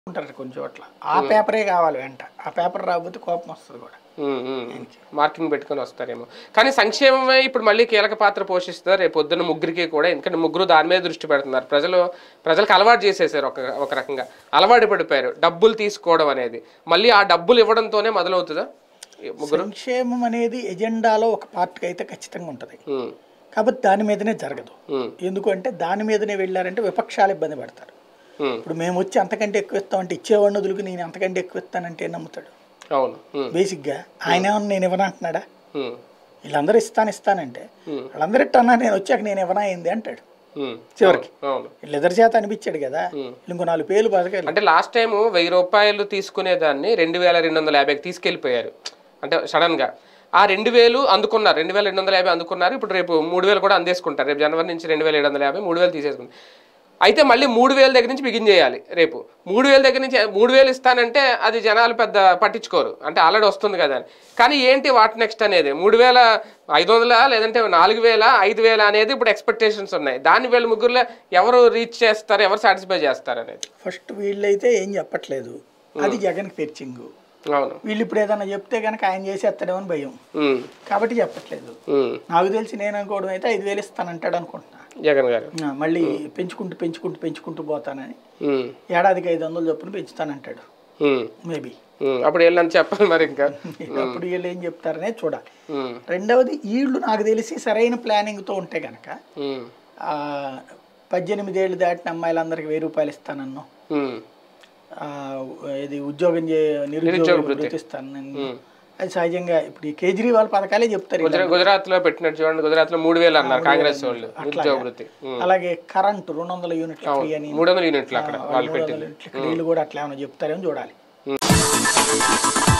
ఉంటారు కొన్ని చోట్ల ఆ పేపరే కావాలి వెంట ఆ పేపర్ రాకపోతే కోపం వస్తుంది కూడా ఉమ్, ఉమ్. మార్కింగ్ పెట్టుకొని వస్తారేమో కానీ సంక్షేమమే ఇప్పుడు మళ్ళీ కీలక పాత్ర పోషిస్తారు రేపు పొద్దున్న ముగ్గురికి కూడా ఎందుకంటే ముగ్గురు దాని మీద దృష్టి పెడుతున్నారు ప్రజలు ప్రజలకు అలవాటు చేసేసారు ఒక ఒక రకంగా అలవాటు పడిపోయారు డబ్బులు తీసుకోవడం అనేది మళ్ళీ ఆ డబ్బులు ఇవ్వడంతోనే మొదలవుతుందా ఈ ముగ్గురు సంక్షేమం అనేది ఎజెండాలో ఒక పార్ట్కి అయితే ఖచ్చితంగా ఉంటుంది ఉమ్, కాబట్టి దాని మీదనే జరగదు ఉమ్, ఎందుకంటే దాని మీదనే వెళ్ళారంటే విపక్షాలు ఇబ్బంది పడతారు ఉమ్. ఇప్పుడు మేము వచ్చి అంతకంటే ఎక్కువ ఇస్తామంటే ఇచ్చేవాడిని వదులుకు నేను అంతకంటే ఎక్కువ ఇస్తానంటే ఏం నమ్ముతాడు అవును ఉమ్, బేసిక్గా ఆయన ఏమన్నా నేను ఇవ్వనా అంటున్నాడా ఉమ్, వీళ్ళందరూ ఇస్తాను ఇస్తానంటే Hmm. వాళ్ళందరూ ఇట్టన్నా నేను వచ్చాక నేను ఇవ్వనా అయింది అంటాడు ఉమ్. చివరికి. అవును వీళ్ళిద్దరి చేత అనిపించాడు కదా ఇంకో నాలుగు పేర్లు బతకాలి అంటే లాస్ట్ టైం వెయ్యి రూపాయలు తీసుకునేదాన్ని రెండు వేల రెండు వందల యాభైకి తీసుకెళ్ళిపోయారు అంటే సడన్ గా ఆ రెండు వేలు అందుకున్నారు రెండు వేల రెండు వందల యాభై అందుకున్నారు ఇప్పుడు రేపు మూడు వేలు కూడా అందేసుకుంటారు రేపు జనవరి నుంచి రెండు వేల ఏడు వందల యాభై మూడు వేలు తీసేసుకుంటారు అయితే మళ్ళీ మూడు వేల దగ్గర నుంచి బిగిన్ చేయాలి రేపు మూడు వేల దగ్గర నుంచి మూడు వేలు ఇస్తానంటే అది జనాలు పెద్ద పట్టించుకోరు అంటే ఆల్రెడీ వస్తుంది కదా అని కానీ ఏంటి వాట్ నెక్స్ట్ అనేది మూడు వేల ఐదు వందల లేదంటే నాలుగు వేల ఐదు వేల అనేది ఇప్పుడు ఎక్స్పెక్టేషన్స్ ఉన్నాయి దాన్ని వీళ్ళ ముగ్గురులో ఎవరు రీచ్ చేస్తారు ఎవరు సాటిస్ఫై చేస్తారు అనేది ఫస్ట్ వీళ్ళైతే ఏం చెప్పట్లేదు అది జగన్కి ఫెర్చింగ్ అవును వీళ్ళు ఇప్పుడు ఏదైనా చెప్తే కనుక ఆయన చేసేస్తాడేమో అని భయం ఉమ్, కాబట్టి చెప్పట్లేదు ఉమ్. నాకు తెలిసి నేను అనుకోవడం అయితే ఐదు వేలు ఇస్తానంటాడు అనుకుంటున్నా జగన్ గారు ఆ, మళ్ళీ పెంచుకుంటూ పెంచుకుంటూ పెంచుకుంటూ పోతానని ఉమ్, ఏడాదికి ఐదు వందలు చొప్పున పెంచుతానంటాడు ఉమ్, మేబీ ఉమ్. అప్పుడు వెళ్ళని చెప్పాలి మరి ఇంకా అప్పుడు వీళ్ళు ఏం చెప్తారనే చూడాలి ఉమ్, రెండవది వీళ్ళు నాకు తెలిసి సరైన ప్లానింగ్తో ఉంటే కనుక ఉమ్, ఆ, పద్దెనిమిది ఏళ్ళు దాటిన అమ్మాయిలందరికీ వెయ్యి రూపాయలు ఇస్తానన్ను ఉమ్, ఆ, ఇది ఉద్యోగం చే నిరుద్యోగ వృత్తి ఇస్తాను అది సహజంగా ఇప్పుడు ఈ కేజ్రీవాల్ పథకాలే చెప్తారు ఇలా. గుజరా గుజరాత్ లో పెట్టినట్టు చూడండి గుజరాత్ లో మూడు వేలు అన్నారు కాంగ్రెస్ వాళ్ళు నిరుద్యోగ వృత్తి ఉమ్. అలాగే కరెంటు రెండు వందల యూనిట్ల ఫ్రీ అని మూడు వందల యూనిట్లు అక్కడ వాళ్ళు మూడు వందల యూనిట్ల వీళ్ళు కూడా అట్లా ఏమైనా చెప్తారేమో చూడాలి